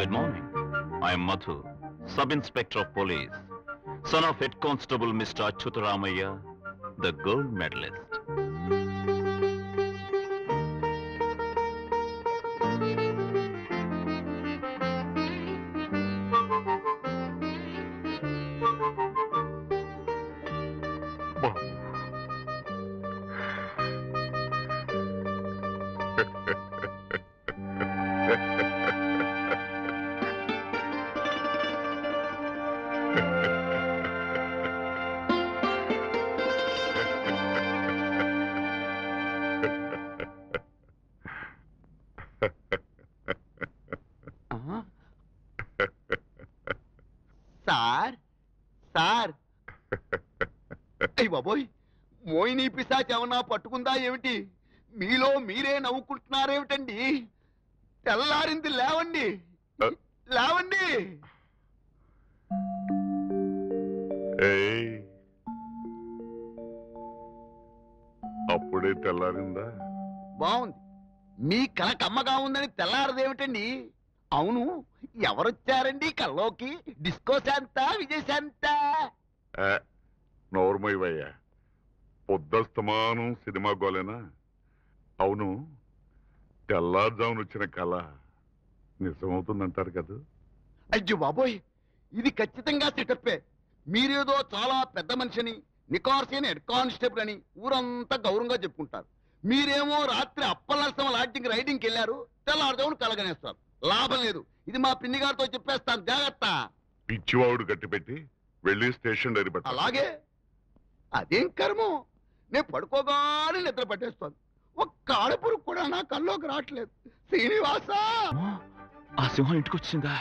Good morning. I am Madhu, Sub-Inspector of Police, son of Head Constable Mr. Achyutaramaya, the gold medalist. Sir sir అయ్యి బాబోయ్ మోయిని పిశాచ్ ఏమన్నా పట్టుకుందా ఏమిటి మీలో మీరే నవ్వుకుంటున్నారేమిటండి తెల్లారింది లేవండి లేవండి ఏయ్ అప్పుడే తెల్లారిందా బాగుంది మీ కళ కమ్మగా ఉందని తెల్లారదేమిటండి అవును ఎవరొచ్చారండి కల్లోకి డిస్కో శాంత విజయశాంత ఏ, నోర్మయ్యవయ్యా పొద్దస్తమానం సినిమా గోలేనా అవును తెల్లారుజామున వచ్చిన కళ నిజమవుతుందంటారు కదా అయ్యో బాబోయ్ ఇది ఖచ్చితంగా సెటప్పే మీరేదో చాలా పెద్ద మనిషిని నికార్సైన హెడ్ కానిస్టేబుల్ అని ఊరంతా గౌరవంగా చెప్పుకుంటారు మీరేమో రాత్రి అప్పలసం లాడ్జింగ్ రైడింగ్కి వెళ్ళారు తెల్లారుజామున కలగనేస్తారు లాభం లేదు ఇది మా పిన్ని గారితో చెప్పేస్తాను జాగ్రత్త పిచ్చివాడు కట్టిపెట్టి వెళ్ళి స్టేషన్ డైరీ పెట్ట అలాగే అదేం కర్మో నేను పడుకోగానే నిద్ర పట్టేస్తాను ఒక్క ఆడపురుగు కూడా నా కల్లోకి రావట్లేదు శ్రీనివాస ఆ సింహం ఇంటికి వచ్చిందా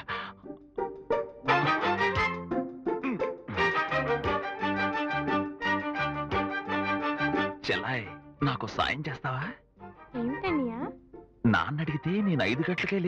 చెల్లాయ్ నాకు సాయం చేస్తావా ఏమిటన్నయ్యా నాన్న అడిగితే నేను ఐదు గంటలకే